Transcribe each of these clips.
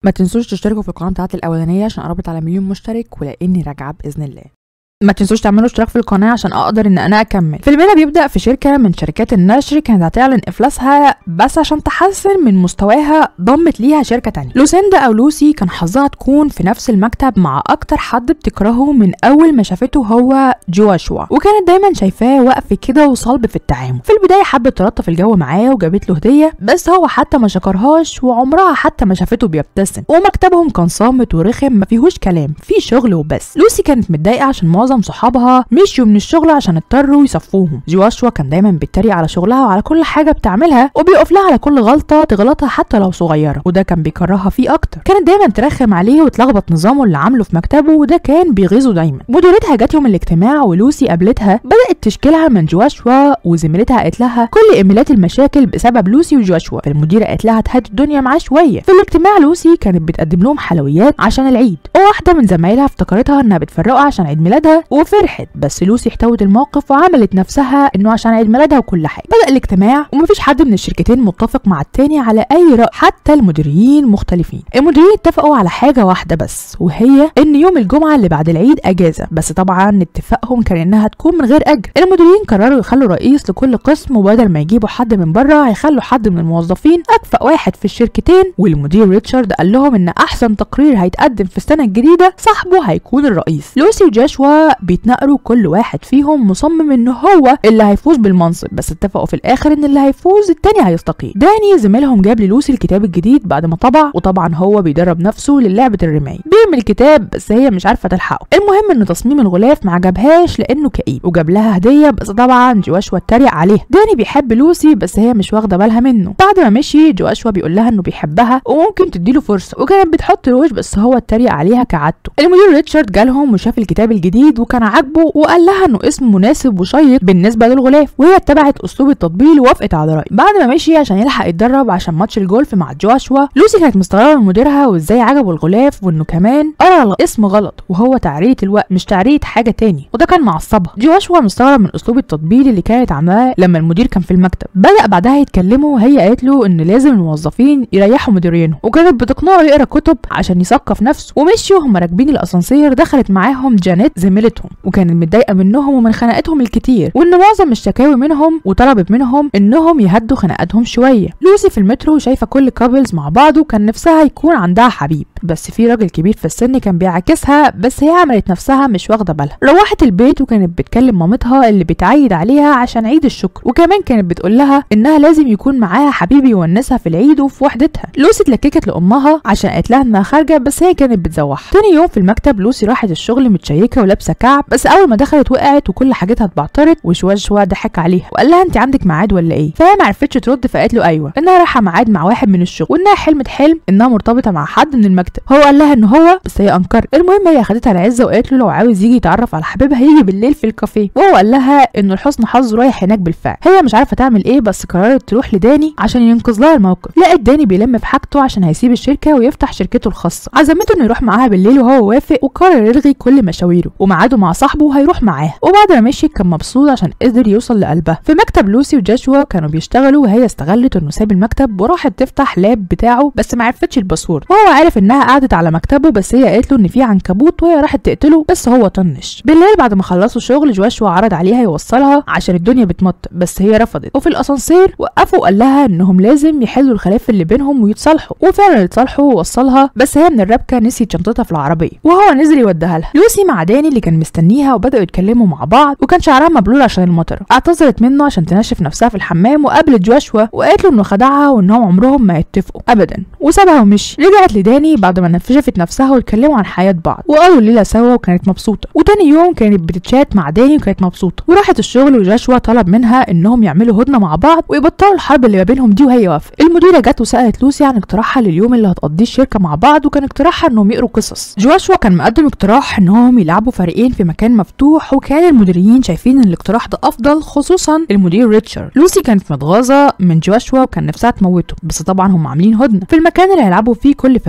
ما تنسوش تشتركوا في القناه بتاعتي الاولانيه عشان قربت على مليون مشترك ولاني راجعه باذن الله ما تنسوش تعملوا اشتراك في القناه عشان اقدر ان انا اكمل فيلمنا بيبدا في شركه من شركات النشر كانت هتعلن افلاسها بس عشان تحسن من مستواها ضمت ليها شركه تانية لوسيندا او لوسي كان حظها تكون في نفس المكتب مع اكتر حد بتكرهه من اول ما شافته هو جواشوا وكانت دايما شايفاه واقف كده وصلب في التعامل في البدايه حبت تلطف الجو معاه وجابت له هديه بس هو حتى ما شكرهاش وعمرها حتى ما شافته بيبتسم ومكتبهم كان صامت ورخم ما فيهوش كلام في شغل وبس لوسي كانت متضايقه عشان معظم صحابها مشيوا من الشغل عشان اضطروا يصفوهم جواشوا كان دايما بيتريق على شغلها وعلى كل حاجه بتعملها وبيقف لها على كل غلطه تغلطها حتى لو صغيره وده كان بيكرهها فيه اكتر كانت دايما ترخم عليه وتلخبط نظامه اللي عامله في مكتبه وده كان بيغيظه دايما مديرتها جت يوم الاجتماع ولوسي قابلتها بدات تشكيلها من جواشوا وزميلتها قالت لها كل ايميلات المشاكل بسبب لوسي وجواشوا فالمديره قالت لها تهدي الدنيا معاه شويه في الاجتماع لوسي كانت بتقدم لهم حلويات عشان العيد وواحده من زمايلها افتكرتها انها بتفرقها عشان عيد ميلادها وفرحت بس لوسي احتوت الموقف وعملت نفسها انه عشان عيد ميلادها وكل حاجه بدا الاجتماع ومفيش حد من الشركتين متفق مع التاني على اي راي حتى المديرين مختلفين المديرين اتفقوا على حاجه واحده بس وهي ان يوم الجمعه اللي بعد العيد اجازه بس طبعا اتفاقهم كان انها تكون من غير اجر المديرين قرروا يخلوا رئيس لكل قسم وبدل ما يجيبوا حد من بره هيخلوا حد من الموظفين اكفأ واحد في الشركتين والمدير ريتشارد قال لهم ان احسن تقرير هيتقدم في السنه الجديده صاحبه هيكون الرئيس لوسي وجاشوا بيتناقروا كل واحد فيهم مصمم ان هو اللي هيفوز بالمنصب بس اتفقوا في الاخر ان اللي هيفوز التاني هيستقيل داني زميلهم جاب للوسي الكتاب الجديد بعد ما طبع وطبعا هو بيدرب نفسه للعبه الرمايه بيرمي الكتاب بس هي مش عارفه تلحقه المهم ان تصميم الغلاف ما عجبهاش لانه كئيب وجاب لها هديه بس طبعا جواشوا اتريق عليه داني بيحب لوسي بس هي مش واخده بالها منه بعد ما مشي جواشوا بيقول لها انه بيحبها وممكن تديله فرصه وكانت بتحط روج بس هو اتريق عليها كعادته المدير ريتشارد جالهم وشاف الكتاب الجديد وكان عاجبه وقال لها انه اسم مناسب وشيق بالنسبه للغلاف وهي اتبعت اسلوب التطبيل ووافقت على رايه بعد ما مشي عشان يلحق يتدرب عشان ماتش الجولف مع جواشوا لوسي كانت مستغربه من مديرها وازاي عجبه الغلاف وانه كمان قرا الاسم غلط وهو تعريه الوقت مش تعريه حاجه تاني وده كان معصبها جواشوا مستغرب من اسلوب التطبيل اللي كانت عاملاه لما المدير كان في المكتب بدا بعدها يتكلموا وهي قالت له ان لازم الموظفين يريحوا مديرينهم وكانت بتقنعه يقرا كتب عشان يثقف نفسه ومشيوا هم راكبين الاسانسير دخلت معاهم جانيت زميلتهم وكانت متضايقه منهم ومن خناقتهم الكتير وان معظم الشكاوي منهم وطلبت منهم انهم يهدوا خناقاتهم شويه لوسي في المترو شايفه كل كابلز مع بعض وكان نفسها يكون عندها حبيب بس في راجل كبير في السن كان بيعاكسها بس هي عملت نفسها مش واخده بالها روحت البيت وكانت بتكلم مامتها اللي بتعيد عليها عشان عيد الشكر وكمان كانت بتقول لها انها لازم يكون معاها حبيب يونسها في العيد وفي وحدتها لوسي اتلككت لامها عشان قالت لها انها خارجه بس هي كانت بتزوحها تاني يوم في المكتب لوسي راحت الشغل متشيكه ولابسه كعب بس اول ما دخلت وقعت وكل حاجتها اتبعترت وشويه شويه ضحك عليها وقال لها انت عندك ميعاد ولا ايه فهي ما عرفتش ترد فقالت له ايوه انها رايحه ميعاد مع واحد من الشغل وانها حلمت حلم انها مرتبطه مع حد من المكتب هو قال لها ان هو بس هي انكرت المهم هي خدتها العزه وقالت له لو عاوز يجي يتعرف على حبيبها هيجي بالليل في الكافيه وهو قال لها انه لحسن حظه رايح هناك بالفعل هي مش عارفه تعمل ايه بس قررت تروح لداني عشان ينقذ لها الموقف لقت داني بيلم في حاجته عشان هيسيب الشركه ويفتح شركته الخاصه عزمته انه يروح معاها بالليل وهو وافق وقرر يلغي كل مشاويره وميعاده مع صاحبه هيروح معاه وبعد ما مشي كان مبسوط عشان قدر يوصل لقلبها في مكتب لوسي وجاشوا كانوا بيشتغلوا وهي استغلت انه ساب المكتب وراحت تفتح لاب بتاعه بس ما عرفتش الباسورد وهو عارف انها قعدت على مكتبه بس هي قالت له ان في عنكبوت وهي راحت تقتله بس هو طنش بالليل بعد ما خلصوا شغل جواشوا عرض عليها يوصلها عشان الدنيا بتمط بس هي رفضت وفي الاسانسير وقفوا وقال لها انهم لازم يحلوا الخلاف اللي بينهم ويتصالحوا وفعلا اتصالحوا ووصلها بس هي من الربكه نسيت شنطتها في العربيه وهو نزل يوديها لها لوسي مع داني اللي كان مستنيها وبداوا يتكلموا مع بعض وكان شعرها مبلول عشان المطر اعتذرت منه عشان تنشف نفسها في الحمام وقابلت جواشوا وقالت له انه خدعها وانهم عمرهم ما يتفقوا ابدا وسابها ومشي رجعت لداني بعد ما نفشفت نفسها واتكلموا عن حياه بعض وقالوا الليله سوا وكانت مبسوطه وتاني يوم كانت بتتشات مع داني وكانت مبسوطه وراحت الشغل وجاشوا طلب منها انهم يعملوا هدنه مع بعض ويبطلوا الحرب اللي ما بينهم دي وهي وافقت المديره جت وسالت لوسي عن اقتراحها لليوم اللي هتقضيه الشركه مع بعض وكان اقتراحها انهم يقروا قصص جواشوا كان مقدم اقتراح انهم يلعبوا فريقين في مكان مفتوح وكان المديرين شايفين ان الاقتراح ده افضل خصوصا المدير ريتشارد لوسي كانت متغاظه من جواشوا وكان نفسها تموته بس طبعا هم عاملين هدنه في المكان اللي هيلعبوا فيه كل فريق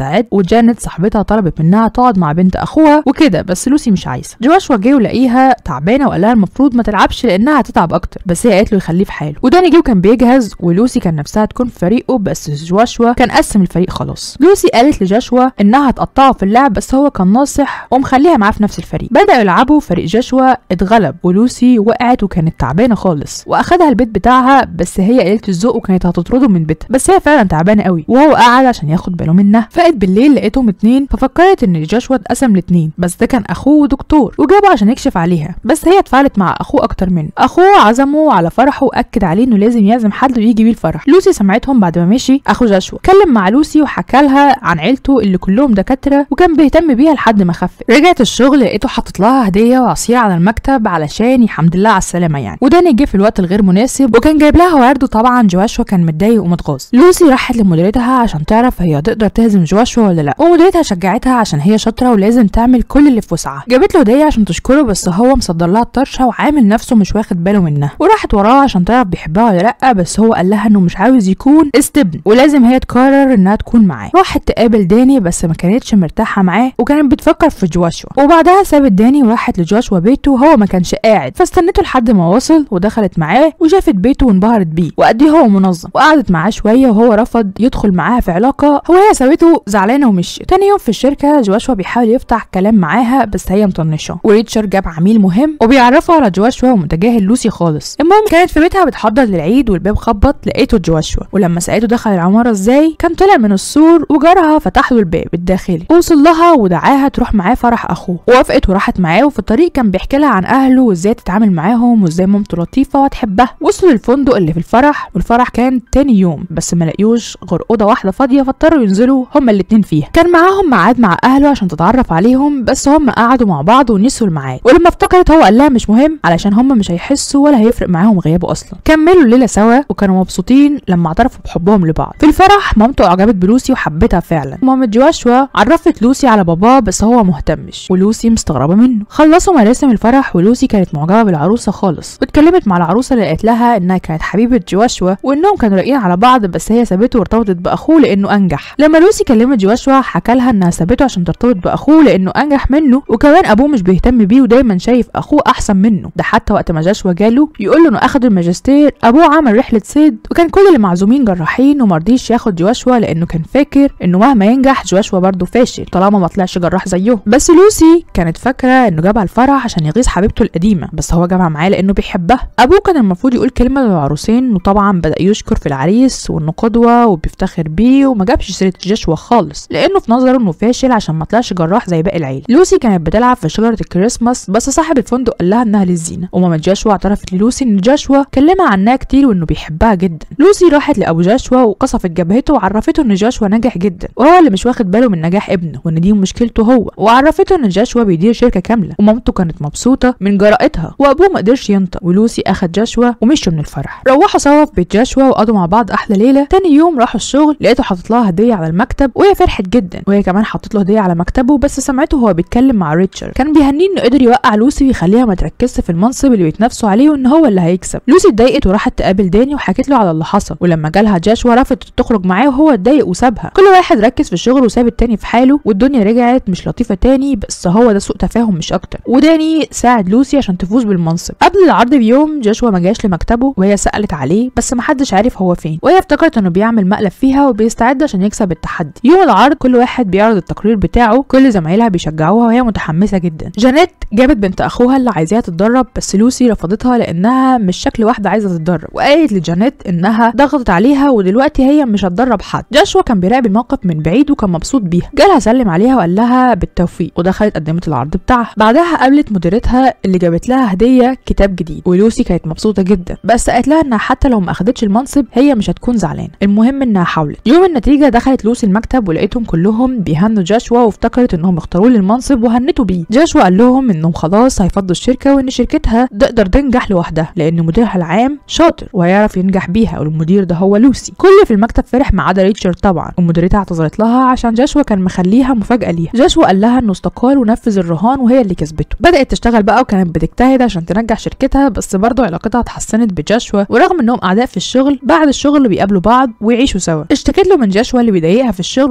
تستعد وجانيت صاحبتها طلبت منها تقعد مع بنت اخوها وكده بس لوسي مش عايزه جواشوا جه ولقيها تعبانه وقال لها المفروض ما تلعبش لانها هتتعب اكتر بس هي قالت له يخليه في حاله وداني جه وكان بيجهز ولوسي كان نفسها تكون في فريقه بس جواشوا كان قسم الفريق خلاص لوسي قالت لجاشوا انها هتقطعه في اللعب بس هو كان ناصح ومخليها معاه في نفس الفريق بدأوا يلعبوا فريق جاشوا اتغلب ولوسي وقعت وكانت تعبانه خالص واخدها البيت بتاعها بس هي قليله الذوق وكانت هتطرده من بيتها بس هي فعلا تعبانه قوي وهو قعد عشان ياخد باله منها فقت بالليل لقيتهم اتنين ففكرت ان جاشوا اتقسم لاتنين بس ده كان اخوه دكتور وجابه عشان يكشف عليها بس هي اتفاعلت مع اخوه اكتر منه اخوه عزمه على فرحه واكد عليه انه لازم يعزم حد ويجي بيه الفرح لوسي سمعتهم بعد ما مشي اخو جاشوا اتكلم مع لوسي وحكى لها عن عيلته اللي كلهم دكاتره وكان بيهتم بيها لحد ما خفت رجعت الشغل لقيته حاطط لها هديه وعصير على المكتب علشان الحمد لله على السلامه يعني وداني جه في الوقت الغير مناسب وكان جايب لها ورد وطبعا جواشوا كان متضايق ومتغاظ لوسي راحت لمديرتها عشان تعرف هي هتقدر تهزم جواشوا ولا لا ومديرتها شجعتها عشان هي شاطره ولازم تعمل كل اللي في وسعها جابت له هديه عشان تشكره بس هو مصدر لها الطرشه وعامل نفسه مش واخد باله منها وراحت وراه عشان تعرف بيحبها ولا لا بس هو قال لها انه مش عاوز يكون استبن ولازم هي تقرر انها تكون معاه راحت تقابل داني بس ما كانتش مرتاحه معاه وكانت بتفكر في جواشوا وبعدها سابت داني وراحت لجواشوا بيته وهو ما كانش قاعد فاستنته لحد ما وصل ودخلت معاه وشافت بيته وانبهرت بيه وقد ايه هو منظم وقعدت معاه شويه وهو رفض يدخل معاها في علاقه هو هي سابته زعلانه ومشي تاني يوم في الشركه جواشوا بيحاول يفتح كلام معاها بس هي مطنشه وريتشارد جاب عميل مهم وبيعرفه على جواشوا ومتجاهل لوسي خالص المهم كانت في بيتها بتحضر للعيد والباب خبط لقيته جواشوا ولما سالته دخل العماره ازاي كان طلع من السور وجارها فتح له الباب الداخلي وصل لها ودعاها تروح معاه فرح اخوه وافقت وراحت معاه وفي الطريق كان بيحكي لها عن اهله وازاي تتعامل معاهم وازاي مامته لطيفه وتحبها وصلوا للفندق اللي في الفرح والفرح كان تاني يوم بس ما لقيوش غير اوضه واحده فاضيه فاضطروا ينزلوا هما الاتنين فيها كان معاهم ميعاد مع اهله عشان تتعرف عليهم بس هم قعدوا مع بعض ونسوا الميعاد ولما افتكرت هو قال لها مش مهم علشان هم مش هيحسوا ولا هيفرق معاهم غيابه اصلا كملوا الليله سوا وكانوا مبسوطين لما اعترفوا بحبهم لبعض في الفرح مامته اعجبت بلوسي وحبتها فعلا مامة جواشوا عرفت لوسي على باباه بس هو مهتمش ولوسي مستغربه منه خلصوا مراسم الفرح ولوسي كانت معجبه بالعروسه خالص واتكلمت مع العروسه اللي قالت لها انها كانت حبيبه جواشوا وانهم كانوا رايقين على بعض بس هي سابته وارتبطت باخوه لانه انجح لما لوسي كلمت جواشوا حكى لها انها سابته عشان ترتبط باخوه لانه انجح منه وكمان ابوه مش بيهتم بيه ودايما شايف اخوه احسن منه ده حتى وقت ما جاشوا جاله يقول له انه اخد الماجستير ابوه عمل رحله صيد وكان كل اللي معزومين جراحين ومرضيش ياخد جواشوا لانه كان فاكر انه مهما ينجح جواشوا برضه فاشل طالما ما طلعش جراح زيهم بس لوسي كانت فاكره انه جابها الفرح عشان يغيظ حبيبته القديمه بس هو جابها معاه لانه بيحبها ابوه كان المفروض يقول كلمه للعروسين وطبعا بدا يشكر في العريس وانه قدوه وبيفتخر بيه وما جابش سيره جواشوا خالص لانه في نظره انه فاشل عشان ما طلعش جراح زي باقي العيله لوسي كانت بتلعب في شجره الكريسماس بس صاحب الفندق قال لها انها للزينه وماما جاشوا اعترفت للوسي ان جاشوا كلمها عنها كتير وانه بيحبها جدا لوسي راحت لابو جاشوا وقصفت جبهته وعرفته ان جاشوا ناجح جدا وهو اللي مش واخد باله من نجاح ابنه وان دي مشكلته هو وعرفته ان جاشوا بيدير شركه كامله ومامته كانت مبسوطه من جرأتها وابوه ما قدرش ينطق ولوسي اخد جاشوا ومشوا من الفرح روحوا سوا في بيت جاشوا وقضوا مع بعض احلى ليله تاني يوم راحوا الشغل لقيته حاطط لها هديه على المكتب وهي فرحت جدا وهي كمان حطت له هديه على مكتبه بس سمعته وهو بيتكلم مع ريتشارد كان بيهنيه انه قدر يوقع لوسي ويخليها ما تركزش في المنصب اللي بيتنافسوا عليه وان هو اللي هيكسب لوسي اتضايقت وراحت تقابل داني وحكت له على اللي حصل ولما جالها جاشوا رفضت تخرج معاه وهو اتضايق وسابها كل واحد ركز في الشغل وساب التاني في حاله والدنيا رجعت مش لطيفه تاني بس هو ده سوء تفاهم مش اكتر وداني ساعد لوسي عشان تفوز بالمنصب قبل العرض بيوم جاشوا ما جاش لمكتبه وهي سالت عليه بس محدش عارف هو فين وهي افتكرت انه بيعمل مقلب فيها وبيستعد عشان يكسب التحدي يوم العرض كل واحد بيعرض التقرير بتاعه كل زمايلها بيشجعوها وهي متحمسه جدا جانيت جابت بنت اخوها اللي عايزاها تتدرب بس لوسي رفضتها لانها مش شكل واحده عايزه تتدرب وقالت لجانيت انها ضغطت عليها ودلوقتي هي مش هتدرب حد جاشوا كان بيراقب الموقف من بعيد وكان مبسوط بيها جالها سلم عليها وقال لها بالتوفيق ودخلت قدمت العرض بتاعها بعدها قابلت مديرتها اللي جابت لها هديه كتاب جديد ولوسي كانت مبسوطه جدا بس قالت لها انها حتى لو ما اخدتش المنصب هي مش هتكون زعلانه المهم انها حاولت يوم النتيجه دخلت لوسي المكتب ولقيتهم كلهم بيهنوا جاشوا وافتكرت انهم اختاروه للمنصب وهنتوا بيه جاشوا قال لهم انهم خلاص هيفضوا الشركه وان شركتها تقدر تنجح لوحدها لان مديرها العام شاطر وهيعرف ينجح بيها والمدير ده هو لوسي كل في المكتب فرح ما عدا ريتشارد طبعا ومديرتها اعتذرت لها عشان جاشوا كان مخليها مفاجاه ليها جاشوا قال لها انه استقال ونفذ الرهان وهي اللي كسبته بدات تشتغل بقى وكانت بتجتهد عشان تنجح شركتها بس برضه علاقتها اتحسنت بجاشوا ورغم انهم اعداء في الشغل بعد الشغل بيقابلوا بعض ويعيشوا سوا اشتكت له من جاشوا اللي بيضايقها في الشغل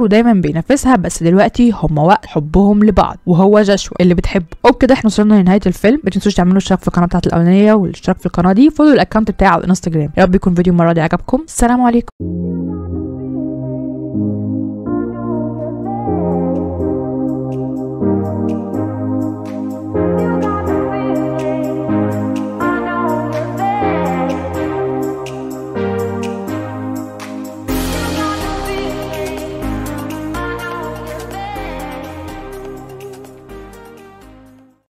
شغله دايما بينافسها بس دلوقتي هما وقت حبهم لبعض وهو جاشوا اللي بتحبه وبكده احنا وصلنا لنهايه الفيلم ما تنسوش تعملوا اشتراك في القناه بتاعت الاولانيه والاشتراك في القناه دي فولو الاكونت بتاعي على الانستجرام يا رب يكون فيديو المره دي عجبكم السلام عليكم